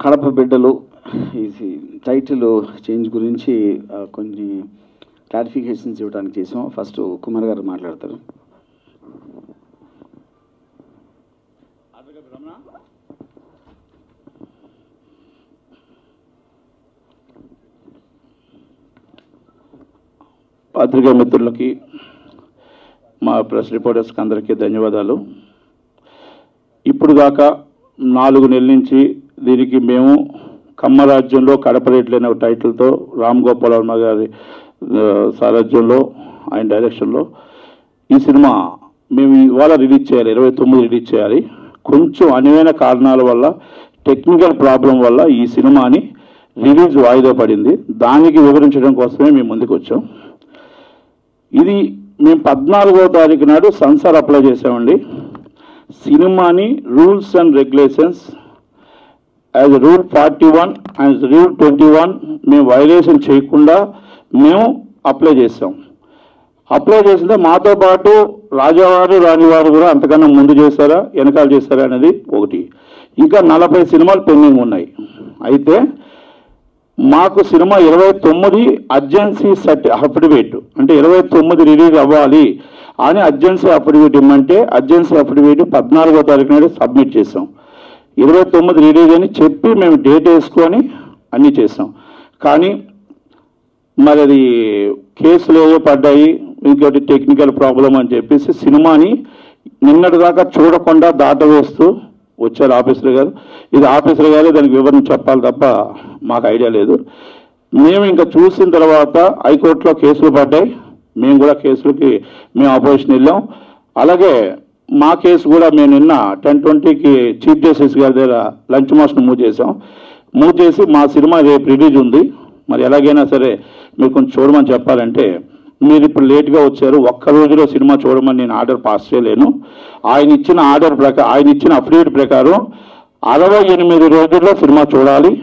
కడప బిడ్డలు ఈ title change గురించి ఆ, కొన్ని క్లారిఫికేషన్స్ ఇవ్వడానికి చేసాం ఫస్ట్ కుమార్ గారు మాట్లాడతారు పత్రికా మిత్రులకి మా ప్రెస్ రిపోర్టర్స్కి అందరికీ ధన్యవాదాలు ఇప్పుడు దాకా నాలుగు నెలల నుంచి దీనికి మేము కమ్మ రాజ్యంలో కడప రేట్లు అనే ఒక టైటిల్తో రామ్ గోపాల్ వర్మ గారి ఆ, సారథ్యంలో ఆయన డైరెక్షన్లో ఈ సినిమా మేము ఇవాళ రిలీజ్ చేయాలి ఇరవై తొమ్మిది రిలీజ్ చేయాలి కొంచెం అనువైన కారణాల వల్ల టెక్నికల్ ప్రాబ్లం వల్ల ఈ సినిమాని రిలీజ్ వాయిదా పడింది దానికి వివరించడం కోసమే మేము ముందుకు వచ్చాం ఇది మేము పద్నాలుగో తారీఖు నాడు సెన్సార్ అప్లై చేసామండి సినిమాని rules and regulations as rule forty one and rule twenty one మేము వైలేషన్ చేయకుండా మేము అప్లై చేసాం అప్లై చేసిందే మాతో పాటు రాజావారు రాణివారు కూడా అంతకన్నా ముందు చేశారా వెనకాల చేశారా అనేది ఒకటి ఇంకా నలభై సినిమాలు పెండింగ్ ఉన్నాయి అయితే మాకు సినిమా ఇరవై తొమ్మిది అర్జెన్సీ సర్టి అఫిడవిట్ అంటే ఇరవై తొమ్మిది రిలీజ్ అవ్వాలి అని అర్జెన్సీ అఫిడవిట్ ఇమ్మంటే అర్జెన్సీ అఫిడవిట్ పద్నాలుగో తారీఖు నాడు సబ్మిట్ చేసాం ఇరవై తొమ్మిది రిలీజ్ అని చెప్పి మేము డేట్ వేసుకొని అన్నీ చేసాం కానీ మరి అది కేసులు ఏవో పడ్డాయి ఇంకోటి టెక్నికల్ ప్రాబ్లం అని చెప్పేసి సినిమాని నిన్నటి దాకా చూడకుండా దాటవేస్తూ వచ్చారు ఆఫీసర్ గారు ఇది ఆఫీసర్ గారు దానికి వివరణ చెప్పాలి తప్ప మాకు ఐడియా లేదు మేము ఇంకా చూసిన తర్వాత హైకోర్టులో కేసులు పడ్డాయి మేము కూడా కేసులకి మేము అపోజిషన్ వెళ్ళాం అలాగే మా కేసు కూడా మేము నిన్న టెన్ ట్వంటీకి చీఫ్ జస్టిస్ గారి దగ్గర లంచ్ మోషన్ మూవ్ చేసాం మూవ్ చేసి మా సినిమా రేపు రిలీజ్ ఉంది మరి ఎలాగైనా సరే మీరు కొంచెం చూడమని చెప్పాలంటే మీరు ఇప్పుడు లేట్గా వచ్చారు ఒక్క రోజులో సినిమా చూడమని నేను ఆర్డర్ పాస్ చేయలేను ఆయన ఇచ్చిన ఆర్డర్ ప్రకారం ఆయన ఇచ్చిన అఫిడవిట్ ప్రకారం అరవై ఎనిమిది రోజుల్లో సినిమా చూడాలి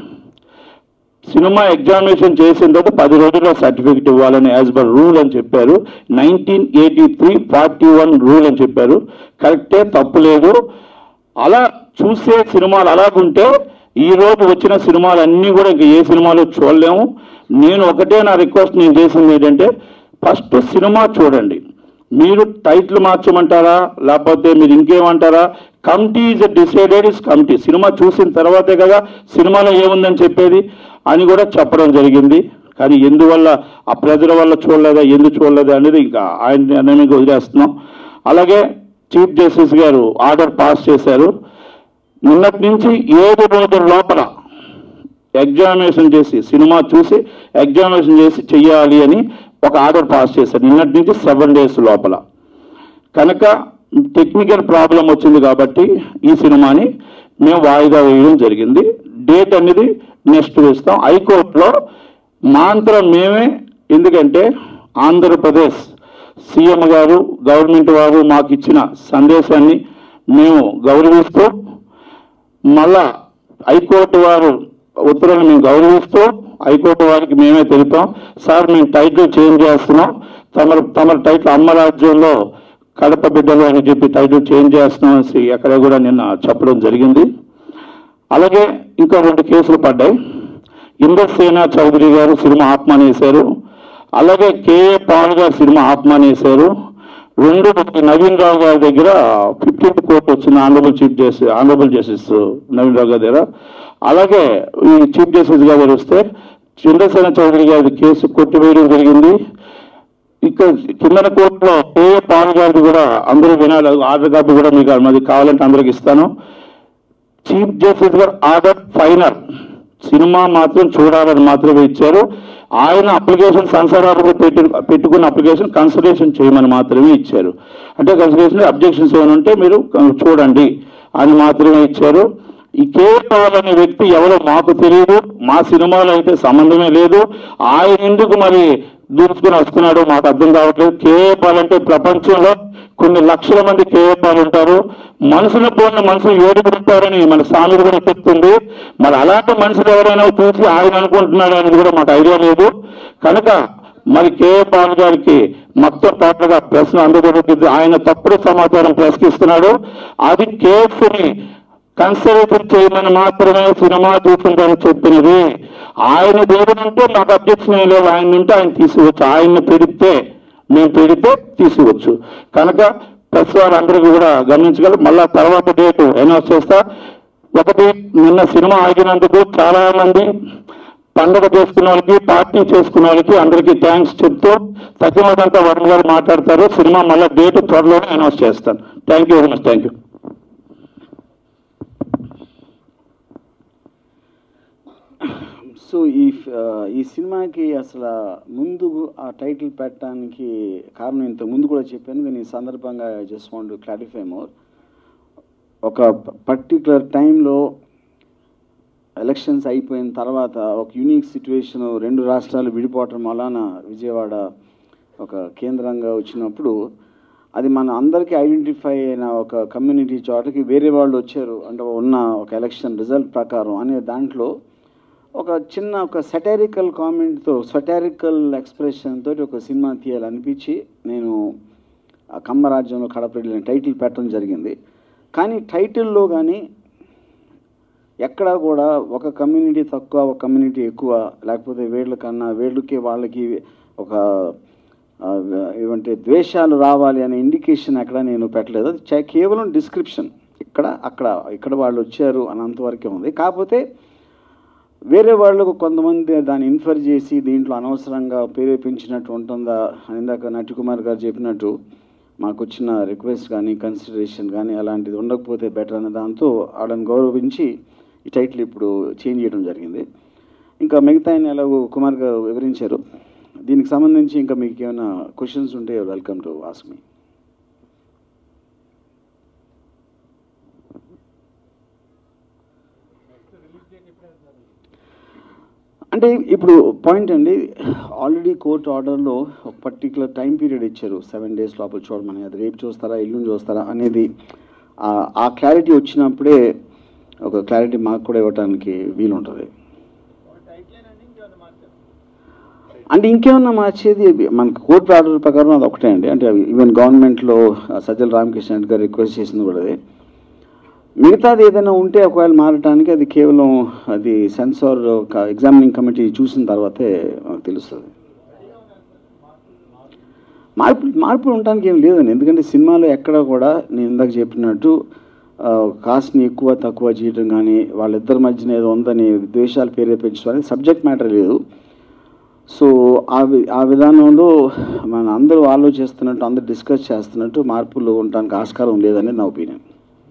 సినిమా ఎగ్జామినేషన్ చేసిన తర్వాత పది రోజుల్లో సర్టిఫికెట్ ఇవ్వాలని యాజ్ పర్ రూల్ అని చెప్పారు nineteen eighty three forty one rule అని చెప్పారు కరెక్టే తప్పు లేదు అలా చూసే సినిమాలు అలాగుంటే ఈ రోజు వచ్చిన సినిమాలు అన్నీ కూడా ఇంక ఏ సినిమాలు చూడలేము నేను ఒకటే నా రిక్వెస్ట్ నేను చేసింది ఏంటంటే ఫస్ట్ సినిమా చూడండి మీరు టైటిల్ మార్చమంటారా లేకపోతే మీరు ఇంకేమంటారా committee is decided is committee సినిమా చూసిన తర్వాతే కదా సినిమాలో ఏముందని చెప్పేది అని కూడా చెప్పడం జరిగింది కానీ ఎందువల్ల ఆ ప్రజల వల్ల చూడలేదా ఎందుకు చూడలేదా అనేది ఇంకా ఆయన నిర్ణయానికి వదిలేస్తున్నాం అలాగే చీఫ్ జస్టిస్ గారు ఆర్డర్ పాస్ చేశారు నిన్నటి నుంచి ఏడు రోజుల లోపల ఎగ్జామినేషన్ చేసి సినిమా చూసి ఎగ్జామినేషన్ చేసి చెయ్యాలి అని ఒక ఆర్డర్ పాస్ చేశారు నిన్నటి నుంచి సెవెన్ డేస్ లోపల కనుక టెక్నికల్ ప్రాబ్లం వచ్చింది కాబట్టి ఈ సినిమాని మేము వాయిదా వేయడం జరిగింది డేట్ అనేది నెక్స్ట్ వేస్తాం హైకోర్టులో మాంత్రం మేమే ఎందుకంటే ఆంధ్రప్రదేశ్ సీఎం గారు గవర్నమెంట్ వారు మాకు ఇచ్చిన సందేశాన్ని మేము గౌరవిస్తూ మళ్ళా హైకోర్టు వారు ఉత్తర్వులు మేము గౌరవిస్తూ హైకోర్టు వారికి మేమే తెలిపాం సార్ మేము టైటిల్ చేంజ్ చేస్తున్నాం తమరు తమరు టైటిల్ అమ్మ రాజ్యంలో కడప బిడ్డలు అని చెప్పి టైటిల్ చేంజ్ చేస్తున్నాం అనేసి ఎక్కడ కూడా నిన్న చెప్పడం జరిగింది అలాగే ఇంకా రెండు కేసులు పడ్డాయి ఇంద్రసేన చౌదరి గారు సినిమా ఆత్మానేశారు అలాగే కేఏ పాల్ గారు సినిమా ఆత్మానేశారు రెండు నవీన్ రావు గారి దగ్గర ఫిఫ్టీన్త్ కోర్టు వచ్చింది honourable chief justice honourable justice Naveen Rao గారి దగ్గర అలాగే ఈ చీఫ్ జస్టిస్ గారు వస్తే చంద్రసేన చౌదరి గారి కేసు కొట్టివేయడం జరిగింది ఇక్కడ కిందన కోర్టులో కేఏ పాల్ గారిది కూడా అందరూ వినాలి ఆర్డర్ కాపీ కూడా మీకు మాది కావాలంటే అందరికి ఇస్తాను చీఫ్ జస్టిస్ గారు ఆర్డర్ ఫైనల్ సినిమా మాత్రం చూడాలని మాత్రమే ఇచ్చారు ఆయన అప్లికేషన్ సంసారాలు పెట్టి పెట్టుకున్న అప్లికేషన్ కన్సిడరేషన్ చేయమని మాత్రమే ఇచ్చారు అంటే కన్సిడరేషన్ అబ్జెక్షన్స్ ఏమైనా ఉంటే మీరు చూడండి అని మాత్రమే ఇచ్చారు ఈ కేవలం అనే వ్యక్తి ఎవరో మాకు తెలియదు మా సినిమాలో అయితే సంబంధమే లేదు ఆయన ఎందుకు మరి దూసుకుని వస్తున్నాడు మాకు అర్థం కావట్లేదు కేఏపాల్ అంటే ప్రపంచంలో కొన్ని లక్షల మంది కేఏపాలు ఉంటారు మనుషులు పోయిన మనుషులు ఏడుగుంటారని మన సామెత కూడా చెప్తుంది మరి అలాంటి మనుషులు ఎవరైనా చూసి ఆయన అనుకుంటున్నాడు అనేది కూడా మాకు ఐడియా లేదు కనుక మరి కేఏ పాల్ గారికి మొత్తం టోటల్గా ప్రశ్న అందుబాటులో ఆయన తప్పుడు సమాచారం ప్రశ్నిస్తున్నాడు అది కేసుని కన్సర్వేటివ్ చేయమని మాత్రమే సినిమా చూసిందని చెప్పినది ఆయన దేవుడు అంటే నాకు అబ్జెక్షన్ ఏం లేదు ఆయన ఉంటే ఆయన తీసుకోవచ్చు ఆయన్ని పెడితే మేము పెడితే తీసుకోవచ్చు కనుక ప్రెస్ వారందరికీ కూడా గమనించగలరు మళ్ళా తర్వాత డేట్ అనౌన్స్ చేస్తా ఒకటి నిన్న సినిమా ఆగినందుకు చాలా మంది పండుగ చేసుకున్న వాళ్ళకి పార్టీ చేసుకున్న వాళ్ళకి అందరికీ థ్యాంక్స్ చెప్తూ తగ్గినదంతా వరుణ్ గారు మాట్లాడతారు సినిమా మళ్ళీ డేట్ త్వరలోనే అనౌన్స్ చేస్తాను thank you very much thank you so ఈ ఆ, ఈ సినిమాకి అసలు ముందు ఆ టైటిల్ పెట్టడానికి కారణం ఇంత ముందు కూడా చెప్పాను కానీ ఈ సందర్భంగా జస్ట్ వాంట్ క్లారిఫై మోర్ ఒక పర్టికులర్ టైంలో ఎలక్షన్స్ అయిపోయిన తర్వాత ఒక యూనిక్ సిచ్యువేషన్ రెండు రాష్ట్రాలు విడిపోవటం వలన విజయవాడ ఒక కేంద్రంగా వచ్చినప్పుడు అది మన అందరికీ ఐడెంటిఫై అయిన ఒక కమ్యూనిటీ చోటకి వేరే వాళ్ళు వచ్చారు అంటే ఉన్న ఒక ఎలక్షన్ రిజల్ట్ ప్రకారం అనే దాంట్లో ఒక చిన్న ఒక సెటారికల్ కామెంట్తో సెటారికల్ ఎక్స్ప్రెషన్ తోటి ఒక సినిమా తీయాలనిపించి నేను ఆ కమ్మరాజ్యంలో కడపడి టైటిల్ పెట్టడం జరిగింది కానీ టైటిల్లో కానీ ఎక్కడా కూడా ఒక కమ్యూనిటీ తక్కువ ఒక కమ్యూనిటీ ఎక్కువ లేకపోతే వీళ్ళ కన్నా వీళ్ళకి వాళ్ళకి ఒక ఆ, ఏమంటే ద్వేషాలు రావాలి అనే ఇండికేషన్ ఎక్కడ నేను పెట్టలేదు అది చే- కేవలం డిస్క్రిప్షన్ ఇక్కడ అక్కడ ఇక్కడ వాళ్ళు వచ్చారు అన్నంతవరకే ఉంది కాకపోతే వేరే వాళ్ళకు కొంతమంది దాన్ని ఇన్ఫర్ చేసి దీంట్లో అనవసరంగా ప్రేరేపించినట్టు ఉంటుందా అని ఇందాక నటికుమార్ గారు చెప్పినట్టు మాకు వచ్చిన రిక్వెస్ట్ కానీ కన్సిడరేషన్ కానీ అలాంటిది ఉండకపోతే బెటర్ అనే దాంతో వాళ్ళని గౌరవించి ఈ టైటిల్ ఇప్పుడు చేంజ్ చేయడం జరిగింది ఇంకా మిగతా ఆయన ఎలాగో కుమార్ గారు వివరించారు దీనికి సంబంధించి ఇంకా మీకు ఏమైనా క్వశ్చన్స్ ఉంటే వెల్కమ్ టు ఆస్క్ మీ అంటే ఇప్పుడు పాయింట్ అండి ఆల్రెడీ కోర్ట్ ఆర్డర్లో ఒక పర్టికులర్ టైం పీరియడ్ ఇచ్చారు సెవెన్ డేస్ లోపల చూడమని అది రేపు చూస్తారా ఎల్లుండి చూస్తారా అనేది ఆ- ఆ క్లారిటీ వచ్చినప్పుడే ఒక క్లారిటీ మాకు కూడా ఇవ్వడానికి వీలుంటుంది అంటే ఇంకేమన్నా మార్చేది మనకు కోర్టు ఆర్డర్ ప్రకారం అది ఒకటే అండి అంటే ఈవెన్ గవర్నమెంట్లో సజ్జల రామకృష్ణ రెడ్డి గారు రిక్వెస్ట్ చేసింది కూడా అదే మిగతాది ఏదైనా ఉంటే ఒకవేళ మారటానికి అది కేవలం అది సెన్సార్ ఎగ్జామినింగ్ కమిటీ చూసిన తర్వాతే మనకు తెలుస్తుంది మార్పు మార్పులు ఉండడానికి ఏం లేదండి ఎందుకంటే సినిమాలో ఎక్కడ కూడా నేను ఇందాక చెప్పినట్టు ఆ, కాస్ట్ని ఎక్కువ తక్కువ చేయడం కానీ వాళ్ళిద్దరి మధ్యన ఏదో ఉందని ద్వేషాలు ప్రేరేపించడం అనేది సబ్జెక్ట్ మ్యాటర్ లేదు సో ఆ వి ఆ విధానంలో మన అందరూ ఆలోచిస్తున్నట్టు అందరూ డిస్కస్ చేస్తున్నట్టు మార్పులు ఉండడానికి ఆస్కారం లేదనేది నా ఒపీనియన్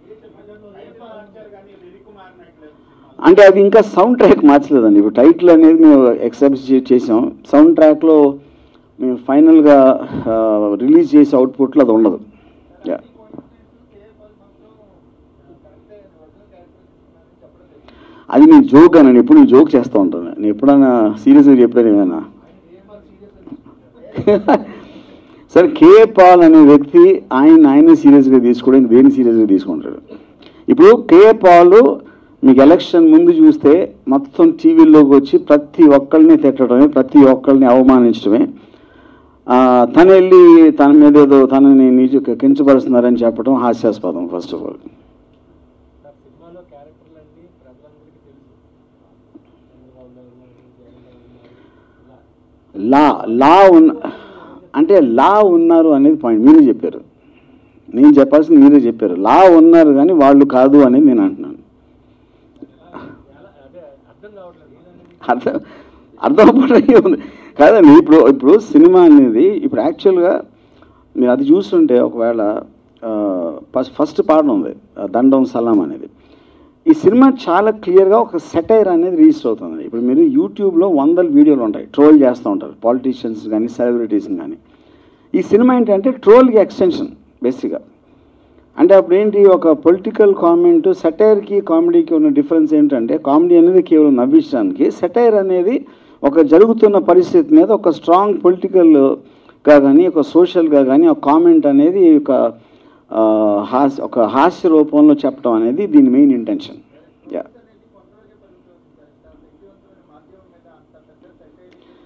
అంటే అది ఇంకా సౌండ్ ట్రాక్ మార్చలేదండి ఇప్పుడు టైటిల్ అనేది మేము ఎక్సెప్ట్ చేసాం సౌండ్ ట్రాక్లో మేము ఫైనల్గా రిలీజ్ చేసే అవుట్పుట్లో అది ఉండదు యా అది నేను జోక్ అనండి ఎప్పుడు నేను జోక్ చేస్తూ ఉంటాను నేను ఎప్పుడైనా సీరియస్గా చెప్పాను ఏమైనా సరే కే పాల్ అనే వ్యక్తి ఆయన ఆయన సీరియస్గా తీసుకోవడానికి దేని సీరియస్గా తీసుకుంటాడు ఇప్పుడు కే పాల్ మీకు ఎలక్షన్ ముందు చూస్తే మొత్తం టీవీలోకి వచ్చి ప్రతి ఒక్కరిని తిట్టడమే ప్రతి ఒక్కరిని అవమానించడమే ఆ, తను వెళ్ళి తన మీద ఏదో తనని నిజ కించపరుస్తున్నారని చెప్పడం హాస్యాస్పదం ఫస్ట్ ఆఫ్ ఆల్ సార్ సినిమాలో క్యారెక్టర్లన్నీ ప్రజలందరికీ తెలుసు చంద్రబాబు నాయుడు ఉన్నారు, జగన్ గారు ఉన్నారు, ఇలా. లా లా ఉన్న అంటే లా ఉన్నారు అనేది పాయింట్ మీరే చెప్పారు నేను చెప్పాల్సింది మీరే చెప్పారు లా ఉన్నారు కానీ వాళ్ళు కాదు అనేది నేను అంటున్నాను ఎలా- అదే అర్థం కావట్లేదు అర్థం అర్థం ఉంది కాదండి ఇప్పుడు ఇప్పుడు సినిమా అనేది ఇప్పుడు యాక్చువల్గా మీరు అది చూస్తుంటే ఒకవేళ ఫస్ట్ ఫస్ట్ పాట ఉంది ఆ, దండం సలాం అనేది ఈ సినిమా చాలా క్లియర్గా ఒక సెటైర్ అనేది రిజిస్టర్ అవుతుంది ఇప్పుడు మీరు యూట్యూబ్లో వందల వీడియోలు ఉంటాయి ట్రోల్ చేస్తూ ఉంటారు పాలిటీషియన్స్ కానీ సెలబ్రిటీస్ని కానీ ఈ సినిమా ఏంటంటే ట్రోల్కి ఎక్స్టెన్షన్ బేసిక్గా అంటే అప్పుడు ఏంటి ఒక పొలిటికల్ కామెంట్ సెటైర్కి కామెడీకి ఉన్న డిఫరెన్స్ ఏంటంటే కామెడీ అనేది కేవలం నవ్వించడానికి సెటైర్ అనేది ఒక జరుగుతున్న పరిస్థితి మీద ఒక స్ట్రాంగ్ పొలిటికల్గా కానీ ఒక సోషల్గా కానీ ఒక కామెంట్ అనేది ఒక ఆ, హాస్య ఒక హాస్య రూపంలో చెప్పడం అనేది దీని మెయిన్ ఇంటెన్షన్ యా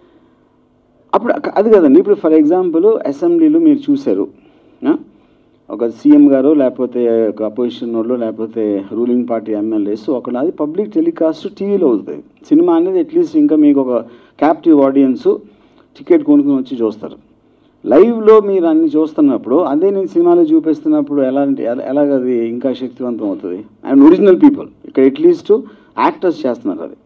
అప్పుడు అక- అది కదండి ఇప్పుడు ఫర్ ఎగ్జాంపుల్ అసెంబ్లీలో మీరు చూశారు ఆ? ఒక సీఎం గారు లేకపోతే ఒక అపోజిషన్ వాళ్ళు లేకపోతే రూలింగ్ పార్టీ ఎమ్మెల్యేస్ ఒకళ్ళు అది పబ్లిక్ టెలికాస్ట్ టీవీలో అవుతుంది సినిమా అనేది అట్లీస్ట్ ఇంకా మీకు ఒక క్యాప్టివ్ ఆడియన్స్ టికెట్ కొనుక్కొని వచ్చి చూస్తారు లైవ్లో మీరు అన్ని చూస్తున్నప్పుడు అదే నేను సినిమాలో చూపిస్తున్నప్పుడు ఎలా అంటే ఎలా- ఎలాగది ఇంకా శక్తివంతం అవుతుంది అండ్ ఒరిజినల్ పీపుల్ ఇక్కడ అట్లీస్ట్ యాక్టర్స్ చేస్తున్నారు అది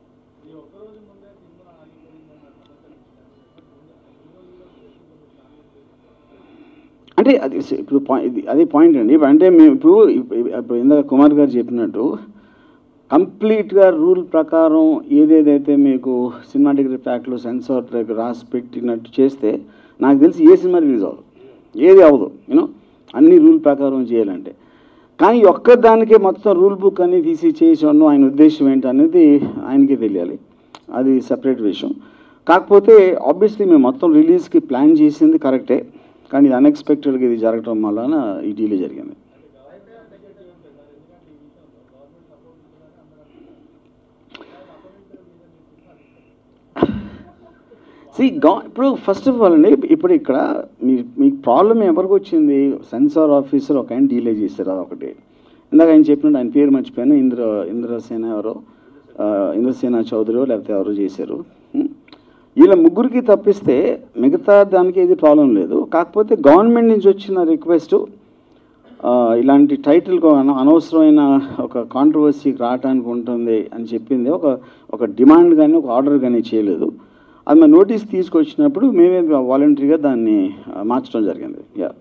అంటే అది స- ఇప్పుడు పాయింట్ ఇది అదే పాయింట్ అండి ఇప్పుడు అంటే మేము ఇప్పుడు ఇప్పుడు ఇప్పుడు ఇందాక కుమార్ గారు చెప్పినట్టు కంప్లీట్గా రూల్ ప్రకారం ఏదేదైతే మీకు సినిమాటిక్ ఫ్యాక్ట్లో సెన్సార్ ట్రాక్ రాసి పెట్టినట్టు చేస్తే నాకు తెలిసి ఏ సినిమా రిలీజ్ అవ్వదు ఏది అవ్వదు యూనో అన్ని రూల్ ప్రకారం చేయాలంటే కానీ ఈ ఒక్కదానికే మొత్తం రూల్ బుక్ అన్ని తీసి చేసి ఉండడం ఆయన ఉద్దేశం ఏంటి అనేది ఆయనకే తెలియాలి అది సపరేట్ విషయం కాకపోతే ఆబ్వియస్లీ మేము మొత్తం రిలీజ్కి ప్లాన్ చేసింది కరెక్టే కానీ ఇది అన్ఎక్స్పెక్టెడ్గా ఇది జరగటం వలన ఈ డీలే జరిగింది సి గా ఇప్పుడు ఫస్ట్ ఆఫ్ ఆల్ అండి ఇప్పుడు ఇక్కడ మీ మీకు ప్రాబ్లం ఎవరికి వచ్చింది సెన్సార్ ఆఫీసర్ ఒక ఆయన డీలే చేశారు అదొకటి ఇందాక ఆయన చెప్పినట్టు ఆయన పేరు మర్చిపోయాను ఇంద్ర ఇంద్రసేన ఎవరో ఆ, ఇంద్రసేన చౌదరి లేకపోతే ఎవరో చేశారు ఉం? వీళ్ళ ముగ్గురికి తప్పిస్తే మిగతా దానికి ఏది ప్రాబ్లం లేదు కాకపోతే గవర్నమెంట్ నుంచి వచ్చిన రిక్వెస్ట్ ఇలాంటి టైటిల్ అనవసరమైన ఒక కాంట్రవర్సీకి రావడానికి ఉంటుంది అని చెప్పింది ఒక ఒక డిమాండ్ కానీ ఒక ఆర్డర్ కానీ చేయలేదు అది మా నోటీస్ తీసుకొచ్చినప్పుడు మేమే వాలంటరీగా దాన్ని ఆ, మార్చడం జరిగింది యా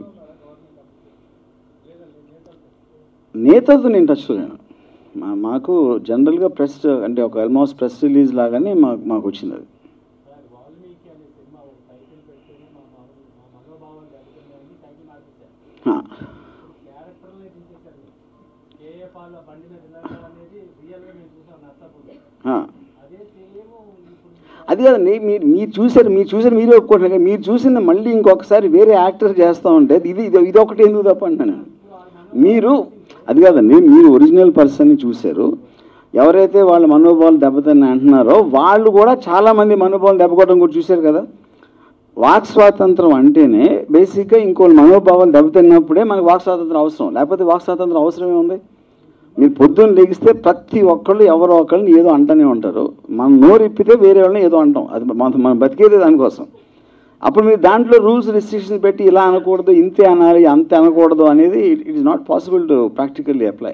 నేతలతో నేను టచ్లో లేను మా మాకు జనరల్గా ప్రెస్ అంటే ఒక ఆల్మోస్ట్ ప్రెస్ రిలీజ్ లాగానే మాకు మాకు వచ్చింది అది సార్ వాల్మీకి అనే సినిమా ఒక టైటిల్ పెట్టుకుని మా మా- మా మనోభావాలు దెబ్బతిన్నాయని టైటిల్ మార్చేశారు ఆ, క్యారెక్టర్లే తీసేశారు కేఏ పాల బండి మీద వెళ్ళడం అనేది రియల్గా మేము చూసాం నష్టపోతుంది ఆ. అదే సేమ్ ఇప్పుడు అది కాదండి మీరు మీరు చూసారు మీరు చూసారు మీరే ఒప్పుకుంటున్నారు కదా, మీరు చూసిన మళ్ళీ ఇంకొకసారి వేరే యాక్టర్ చేస్తూ ఉంటే ఇది ఇది ఇది ఒకటి ఎందుకు తప్ప అంటున్నాను నేను. మీరు అది కాదండి మీరు ఒరిజినల్ పర్సన్ని చూశారు ఎవరైతే వాళ్ళ మనోభావాలు దెబ్బతిని అంటున్నారో వాళ్ళు కూడా చాలామంది మనోభావాలు దెబ్బకొట్టడం కూడా చూశారు కదా వాక్ స్వాతంత్రం అంటేనే బేసిక్గా ఇంకోళ్ళ మనోభావాలు దెబ్బతిన్నప్పుడే మనకు వాక్ స్వాతంత్రం అవసరం లేకపోతే వాక్ స్వాతంత్రం అవసరమే ఉంది మీరు పొద్దున్న లెగిస్తే ప్రతి ఒక్కళ్ళు ఎవరో ఒకళ్ళని ఏదో అంటూనే ఉంటారు మనం నోరు ఇప్పితే వేరే వాళ్ళని ఏదో అంటాం అది మన మనం బతికేదే దానికోసం అప్పుడు మీరు దాంట్లో రూల్స్ రిస్ట్రిక్షన్స్ పెట్టి ఇలా అనకూడదు ఇంతే అనాలి అంతే అనకూడదు అనేది it is not possible to practically apply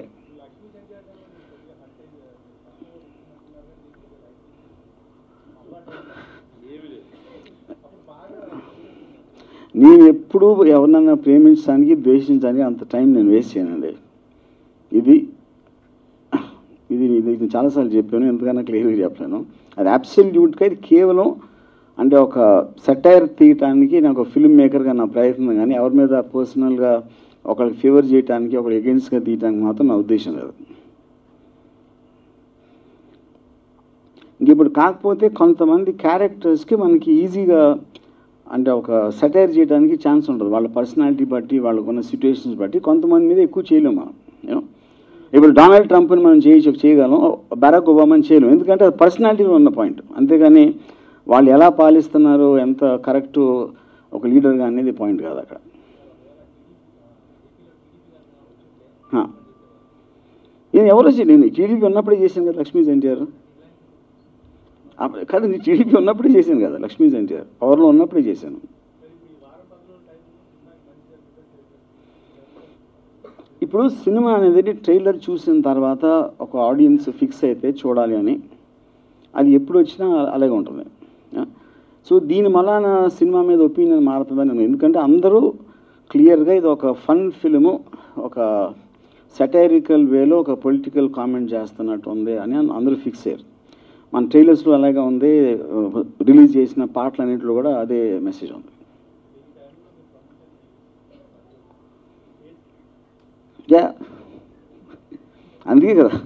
నేను ఎప్పుడూ ఎవరినన్నా ప్రేమించడానికి ద్వేషించడానికి అంత టైం నేను వేస్ట్ చేయనండి ఇది ఇది ఇది ఇది చాలాసార్లు చెప్పాను ఎంతకన్నా క్లియర్గా చెప్పాను అది అబ్సల్యూట్గా ఇది కేవలం అంటే ఒక సెటైర్ తీయటానికి నాకు ఫిల్మ్ మేకర్గా నా ప్రయత్నం కానీ ఎవరి మీద పర్సనల్గా ఒకరికి ఫేవర్ చేయడానికి ఒకరికి ఎగెన్స్ట్గా తీయటానికి మాత్రం నా ఉద్దేశం లేదు ఇంక ఇప్పుడు కాకపోతే కొంతమంది క్యారెక్టర్స్కి మనకి ఈజీగా అంటే ఒక సెటైర్ చేయడానికి ఛాన్స్ ఉంటుంది వాళ్ళ పర్సనాలిటీ బట్టి వాళ్ళకున్న సిచ్యువేషన్స్ బట్టి కొంతమంది మీద ఎక్కువ చేయలేము మనం you know. ఇప్పుడు డొనాల్డ్ ట్రంప్ని మనం చేయొచ్చు చేయగలం బరాక్ ఒబామాని చేయలేం ఎందుకంటే అది పర్సనాలిటీలో ఉన్న పాయింట్ అంతేగాని వాళ్ళు ఎలా పాలిస్తున్నారు ఎంత కరెక్ట్ ఒక లీడర్గా అనేది పాయింట్ కాదు అక్కడ హా. నేను ఎవరో చే- నేను టీడీపీ ఉన్నప్పుడే చేశాను కదా లక్ష్మీ ఎన్టీఆర్ కాదు నేను టీడీపీ ఉన్నప్పుడే చేశాను కదా లక్ష్మీ ఎన్టీఆర్ పవర్లో ఉన్నప్పుడే చేశాను ఇప్పుడు సినిమా అనేది ట్రైలర్ చూసిన తర్వాత ఒక ఆడియన్స్ ఫిక్స్ అయితే చూడాలి అని అది ఎప్పుడు వచ్చినా అలాగే ఉంటుంది ఆ? సో దీని మలాన సినిమా మీద ఒపీనియన్ మారుతుందని నేను ఎందుకంటే అందరూ క్లియర్గా ఇది ఒక ఫన్ ఫిల్ము ఒక సెటైరికల్ వేలో ఒక పొలిటికల్ కామెంట్ చేస్తున్నట్టు ఉంది అని అందరూ ఫిక్స్ అయ్యారు మన ట్రైలర్స్లో అలాగే ఉంది రిలీజ్ చేసిన పాటలన్నింటిలో కూడా అదే మెసేజ్ ఉంది యా అందుకే కదా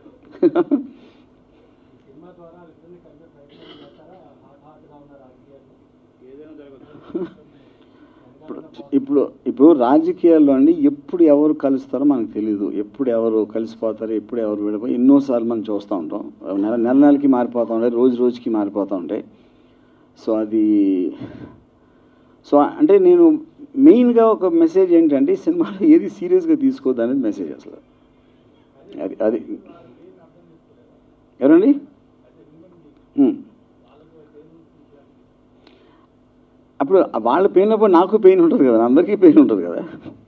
సినిమా ద్వారా ఇద్దరిని కలిపే ప్రయత్నం చేస్తారా హాట్ హాట్గా ఉన్న రాజకీయాలు ఇప్పుడు ఇప్పుడు ఇప్పుడు రాజకీయాల్లో అండి ఎప్పుడు ఎవరు కలుస్తారో మనకు తెలియదు ఎప్పుడు ఎవరు కలిసిపోతారు ఎప్పుడు ఎవరు విడిపోయి ఎన్నోసార్లు మనం చూస్తూ ఉంటాం నెల నెల నెలకి మారిపోతూ ఉంటాయి రోజు రోజుకి మారిపోతూ ఉంటాయి సో అది సో అంటే నేను మెయిన్గా ఒక మెసేజ్ ఏంటంటే ఈ సినిమాలో ఏది సీరియస్గా తీసుకోవద్దు అనేది మెసేజ్ అసలు అది అది ఎవరండి ఉమ్. అప్పుడు వాళ్ళ పెయిన్ అప్పుడు నాకు పెయిన్ ఉంటుంది కదా అందరికీ పెయిన్ ఉంటుంది కదా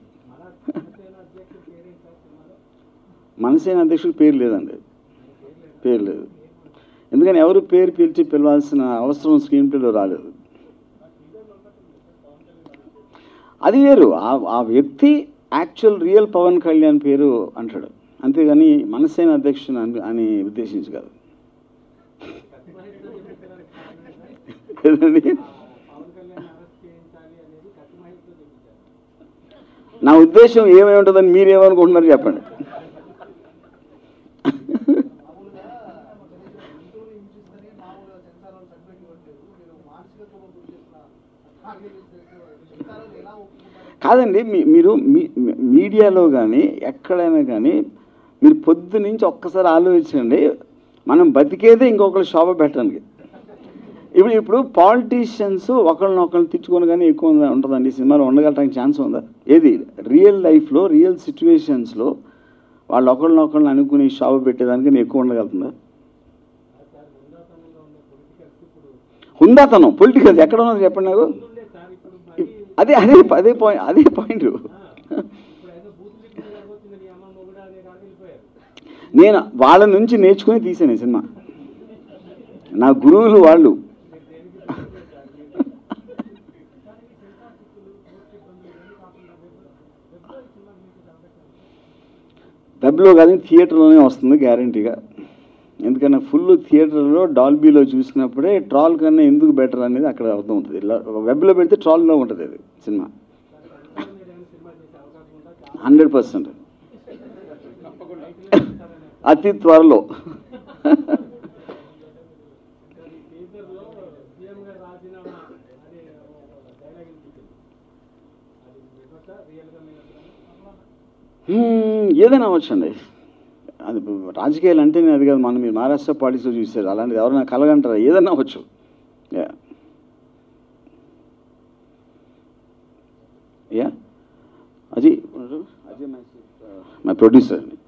మనసేన అధ్యక్షుడు పేరు లేదండి పేరు లేదు ఎందుకని ఎవరు పేరు పిలిచి పిలవాల్సిన అవసరం స్క్రీన్ ప్లేలో రాలేదు అది వేరు ఆ- ఆ వ్యక్తి యాక్చువల్ రియల్ పవన్ కళ్యాణ్ పేరు అంటాడు అంతేగాని మనసేన అధ్యక్షుని అని అని ఉద్దేశించి కాదు కదండి పవన్ కళ్యాణ్ అరెస్ట్ చేయించాలి అనేది కత్తి మహిళతో చెప్పించారు నా ఉద్దేశం ఏమై ఉంటుందని మీరేమనుకుంటున్నారు చెప్పండి కాదండి మీ- మీరు మీ- మీ- మీడియాలో కానీ ఎక్కడైనా కానీ మీరు పొద్దు నుంచి ఒక్కసారి ఆలోచించండి మనం బతికేదే ఇంకొకరు శోభ పెట్టడానికి ఇప్పుడు ఇప్పుడు పాలిటీషియన్స్ ఒకళ్ళనొకళ్ళు తిట్టుకొని కానీ ఎక్కువ ఉందా- ఉంటుందండి ఈ సినిమాలో ఉండగలటానికి ఛాన్స్ ఉందా ఏది రియల్ లైఫ్లో రియల్ సిచ్యువేషన్స్లో వాళ్ళు ఒకళ్ళనొకళ్ళని అనుకుని షాప్ పెట్టేదానికి ఎక్కువ ఉండగలుగుతుందా సార్ ఉన్నతంగా ఉన్న పొలిటికల్స్ ఇప్పుడు హుందాతనం పొలిటికల్స్ ఎక్కడ ఉన్నారు చెప్పండి నాకు ఉండే సార్ ఇప్పుడు మరీ అదే అదే అదే పాయింట్ అదే పాయింట్ ఇప్పుడు ఏదో బూత్ లిఫ్ట్ జరగబోతుంది నీ అమ్మ మొగుడు అనే కాడికి వెళ్ళిపోయారు నేను వాళ్ళ నుంచి నేర్చుకుని తీసాను ఈ సినిమా నా గురువులు వాళ్ళు డబ్బులో కాదు థియేటర్లోనే వస్తుంది గ్యారంటీగా ఎందుకన్నా ఫుల్ థియేటర్లో డాల్బీలో చూసినప్పుడే ట్రాల్ కన్నా ఎందుకు బెటర్ అనేది అక్కడ అర్థమవుతుంది ఇలా వెబ్లో పెడితే ట్రాల్లో ఉంటుంది అది సినిమా సినిమా చేసే అవకాశం ఉందా హండ్రెడ్ పర్సెంట్ అతి త్వరలో టీజర్లో సీఎం గారు రాజీనామా అనే డైలాగ్ వినిపించింది అది నిజమా రియల్గా మీరు హ్మ్, ఏదైనా అవ్వచ్చండి అది రాజకీయాలు అంటేనే అది కాదు మనం మీరు మహారాష్ట్ర పాలిటిక్స్లో చూసారు అలాంటిది ఎవరైనా కలగంటారా ఏదైనా అవ్వచ్చు yeah yeah Ajay Ajay my producer అండి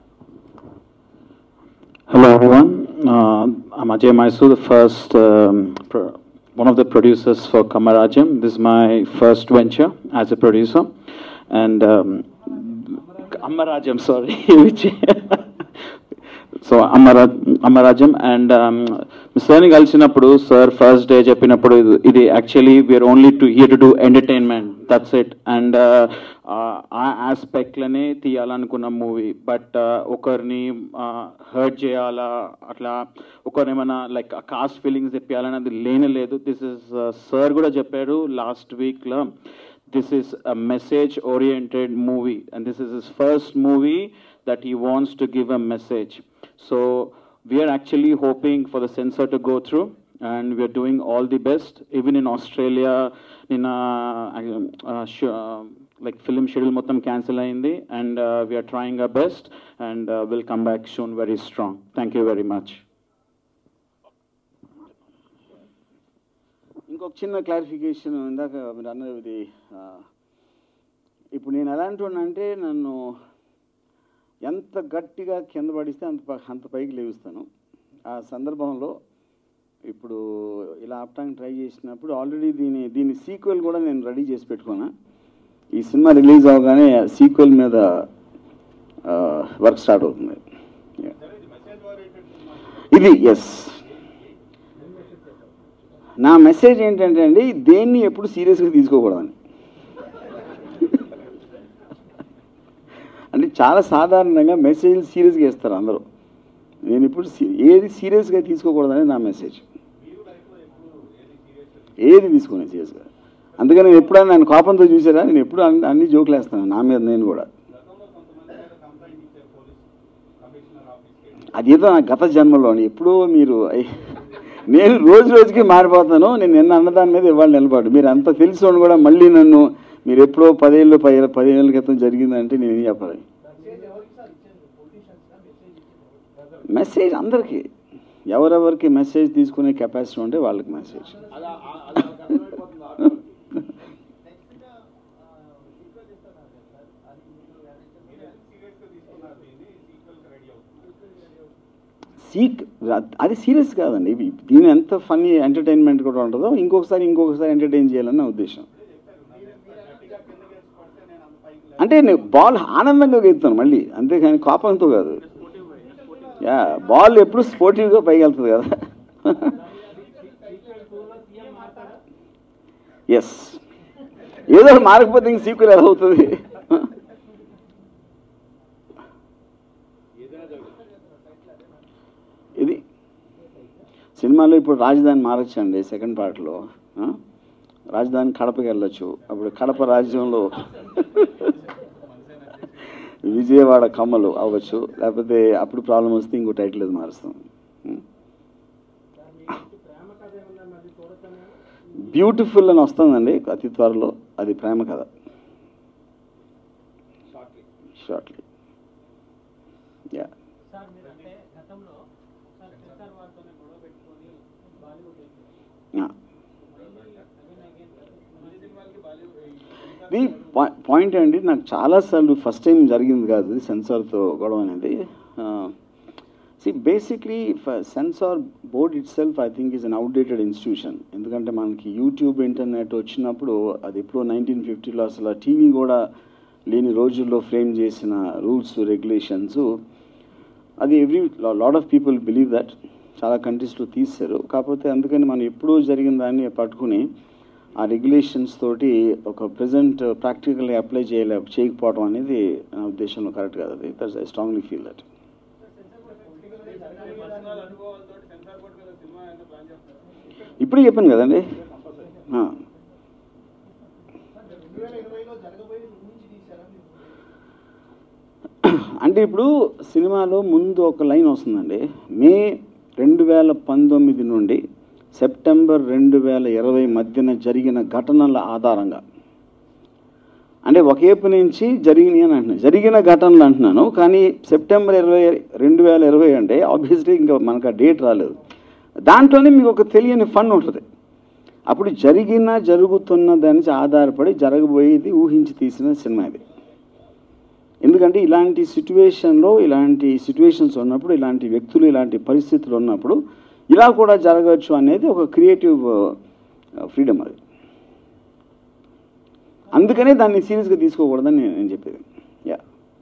Hello everyone, uh, I'm Ajay Mysore, the first, um, pro- one of the producers for Kamarajam. This is my first venture as a producer. And um, Amarajam, sorry. which so Amara Amarajam and మిస్టర్ని కలిసినప్పుడు sir first day చెప్పినప్పుడు ఇది- ఇది actually we're only to here to do entertainment that's it and ఆ ఆస్పెక్ట్లనే తీయాలనుకున్న movie but ఒకరిని hurt చేయాలా అట్లా ఒకరిని ఏమైనా లైక్ కాస్ట్ ఫీలింగ్స్ తెప్పియాలని అది లేనే లేదు దిస్ ఇస్ సార్ కూడా చెప్పారు లాస్ట్ వీక్లో this is a message oriented movie and this is his first movie that he wants to give a message so we are actually hoping for the censor to go through and we are doing all the best even in australia in a, uh, sh- uh, like film schedule మొత్తం cancel అయింది and uh, we are trying our best and uh, we'll come back soon very strong thank you very much ఇంకొక చిన్న clarification ఇందాక మీరు అన్నది ఇది ఆ, ఇప్పుడు నేను ఎలాంటి అంటే నన్ను ఎంత గట్టిగా కింద పడిస్తే అంత ప- అంత పైకి లేవిస్తాను ఆ సందర్భంలో ఇప్పుడు ఇలా ఆపటానికి ట్రై చేసినప్పుడు ఆల్రెడీ దీని దీని సీక్వెల్ కూడా నేను రెడీ చేసి పెట్టుకున్నా ఈ సినిమా రిలీజ్ అవగానే సీక్వెల్ మీద వర్క్ స్టార్ట్ అవుతుంది Yeah. ఇది ఎస్ నా మెసేజ్ ఏంటంటే అండి దేన్ని ఎప్పుడు సీరియస్గా తీసుకోకూడదని అంటే చాలా సాధారణంగా మెసేజ్ సీరియస్గా ఇస్తారు అందరూ నేను ఇప్పుడు సీ- ఏది సీరియస్గా తీసుకోకూడదని నా మెసేజ్ ఏది తీసుకునే సీరియస్గా అందుకని నేను ఎప్పుడైనా నేను కోపంతో చూసారా నేను ఎప్పుడు అన్ని అన్ని జోకులు వేస్తాను నా మీద నేను కూడా అదేదో నా గత జన్మలోని ఎప్పుడో మీరు ఐ- నేను రోజు రోజుకి మారిపోతాను నేను నిన్న అన్నదాని మీద ఇవాళ నిలబడు మీరు అంత తెలుసుకోండి కూడా మళ్ళీ నన్ను మీరు ఎప్పుడో పదేళ్ళు పది పదిహేనుల క్రితం జరిగిందంటే నేను ఏం చెప్పాలి మెసేజ్ అందరికీ ఎవరెవరికి మెసేజ్ తీసుకునే కెపాసిటీ ఉంటే వాళ్ళకి మెసేజ్ సీక్ అది సీరియస్ కాదండి ఇవి- దీని ఎంత ఫన్నీ ఎంటర్టైన్మెంట్ కూడా ఉంటుందో ఇంకొకసారి ఇంకొకసారి ఎంటర్టైన్ చేయాలని నా ఉద్దేశం అంటే నేను బాల్ ఆనందంగా గెలుతాను మళ్ళీ అంతేగాని కోపంతో కాదు యా బాల్ ఎప్పుడు స్పోర్టివ్గా పైకి వెళ్తుంది కదా ఎస్ ఏదో మారకపోతే ఇంక సీక్వెల్ ఎలా అవుతుంది ఇది సినిమాలో ఇప్పుడు రాజధాని మారొచ్చండి సెకండ్ పార్ట్లో ఆ? రాజధాని కడపకి వెళ్ళొచ్చు అప్పుడు కడప రాజ్యంలో విజయవాడ కమ్మలు అవ్వచ్చు లేకపోతే అప్పుడు ప్రాబ్లం వస్తే ఇంకో టైటిల్ అది మారుస్తాం ఉం? బ్యూటిఫుల్ అని వస్తుందండి అతి త్వరలో అది ప్రేమ కథ షార్ట్లీ యా సార్ మీరు అంటే గతంలో ఒకసారి సెన్సార్ వారితోనే గొడవ పెట్టుకొని బాలీవుడ్ వెళ్ళిపోయారు ఇది పా- పాయింట్ అండి నాకు చాలాసార్లు ఫస్ట్ టైం జరిగింది కాదు ఇది సెన్సార్తో గొడవ అనేది సి basically censor board itself I think is an outdated institution ఎందుకంటే మనకి యూట్యూబ్ ఇంటర్నెట్ వచ్చినప్పుడు అది ఎప్పుడో నైన్టీన్ ఫిఫ్టీలో అసలు టీవీ కూడా లేని రోజుల్లో ఫ్రేమ్ చేసిన రూల్స్ రెగ్యులేషన్స్ అది every lot of people believe that చాలా కంట్రీస్లో తీశారు కాకపోతే అందుకని మనం ఎప్పుడూ జరిగిన దాన్ని పట్టుకుని ఆ రెగ్యులేషన్స్ తోటి ఒక ప్రజెంట్ ప్రాక్టికల్గా అప్లై చేయలే చేయకపోవడం అనేది నా ఉద్దేశంలో కరెక్ట్ కాదు అది that's I strongly feel that ఇప్పుడే చెప్పాను కదండి ఆ. అంటే ఇప్పుడు సినిమాలో ముందు ఒక లైన్ వస్తుందండి మే రెండు వేల పంతొమ్మిది నుండి సెప్టెంబర్ రెండు వేల ఇరవై మధ్యన జరిగిన ఘటనల ఆధారంగా అంటే ఒకేపు నుంచి జరిగినాయి అని అంటున్నాను జరిగిన ఘటనలు అంటున్నాను కానీ సెప్టెంబర్ ఇరవై రెండు వేల ఇరవై అంటే ఆబ్వియస్లీ ఇంకా మనకు ఆ డేట్ రాలేదు దాంట్లోనే మీకు ఒక తెలియని ఫన్ ఉంటుంది అప్పుడు జరిగిన జరుగుతున్న దాని నుంచి ఆధారపడి జరగబోయేది ఊహించి తీసిన సినిమా ఇది ఎందుకంటే ఇలాంటి సిచ్యువేషన్లో ఇలాంటి సిచ్యువేషన్స్ ఉన్నప్పుడు ఇలాంటి వ్యక్తులు ఇలాంటి పరిస్థితులు ఉన్నప్పుడు ఇలా కూడా జరగవచ్చు అనేది ఒక క్రియేటివ్ ఫ్రీడమ్ అది అందుకనే దాన్ని సీరియస్గా తీసుకోకూడదని నేను నేను చెప్పేది యా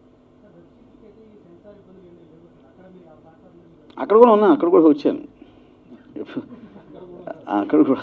అక్కడ కూడా ఉన్నా అక్కడ కూడా వచ్చాను అక్కడ కూడా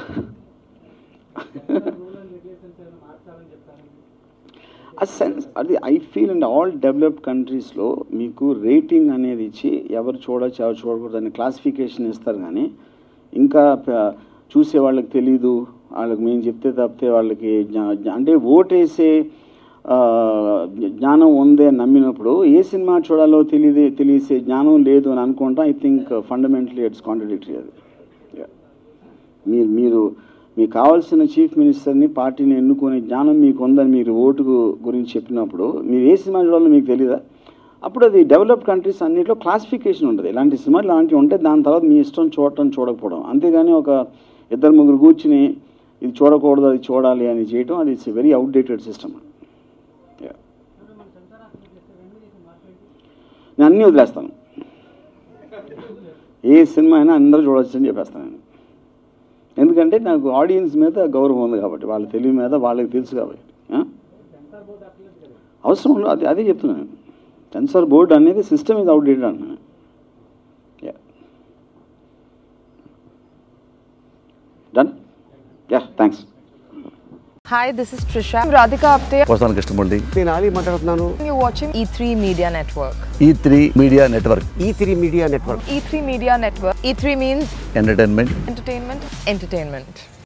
రూల్ అండ్ రెగ్యులేషన్స్ ఏమైనా మార్చాలని చెప్తారండి ఆ సెన్స్ అది I feel and all developed కంట్రీస్లో మీకు రేటింగ్ అనేది ఇచ్చి ఎవరు చూడొచ్చు ఎవరు చూడకూడదు అని క్లాసిఫికేషన్ ఇస్తారు కానీ ఇంకా ప- చూసే వాళ్ళకి తెలీదు వాళ్ళకి మేము చెప్తే తప్పితే వాళ్ళకి జ్ఞా- జ్ఞా- అంటే ఓటేసే ఆ, జ్ఞానం ఉందే అని నమ్మినప్పుడు ఏ సినిమా చూడాలో తెలియదే తెలిసే జ్ఞానం లేదు అని అనుకుంటా I think fundamentally it's contradictory అది Yeah. మీరు మీరు మీకు కావాల్సిన చీఫ్ మినిస్టర్ని పార్టీని ఎన్నుకునే జ్ఞానం మీకు ఉందని మీరు ఓటు గురించి చెప్పినప్పుడు మీరు ఏ సినిమా చూడాలో మీకు తెలియదా అప్పుడు అది డెవలప్డ్ కంట్రీస్ అన్నింటిలో క్లాసిఫికేషన్ ఉంటుంది ఇలాంటి సినిమాలు ఇలాంటివి ఉంటే దాని తర్వాత మీ ఇష్టం చూడటం చూడకపోవడం అంతేగాని ఒక ఇద్దరు ముగ్గురు కూర్చుని ఇది చూడకూడదు అది చూడాలి అని చేయటం అది ఇట్స్ వెరీ అవుట్డేటెడ్ సిస్టమ్ నేను అన్నీ వదిలేస్తాను ఏ సినిమా అయినా అందరూ చూడొచ్చు అని చెప్పేస్తాను నేను ఎందుకంటే నాకు ఆడియన్స్ మీద గౌరవం ఉంది కాబట్టి వాళ్ళ తెలివి మీద వాళ్ళకి తెలుసు కాబట్టి ఆ? అవసరం ఉండదు అది అదే చెప్తున్నాను సెన్సార్ బోర్డ్ అనేది సిస్టమ్ ఇది అవుట్డేటెడ్ అంటున్నాను yeah done yeah thanks Hi, this is Trisha. I'm Radhika Apte. వస్తాను కృష్ణమూర్తి నేను ఆలీ మాట్లాడుతున్నాను You're watching E3 Media Network. E three media network E three media network E3 Media Network. E3 means entertainment entertainment, entertainment.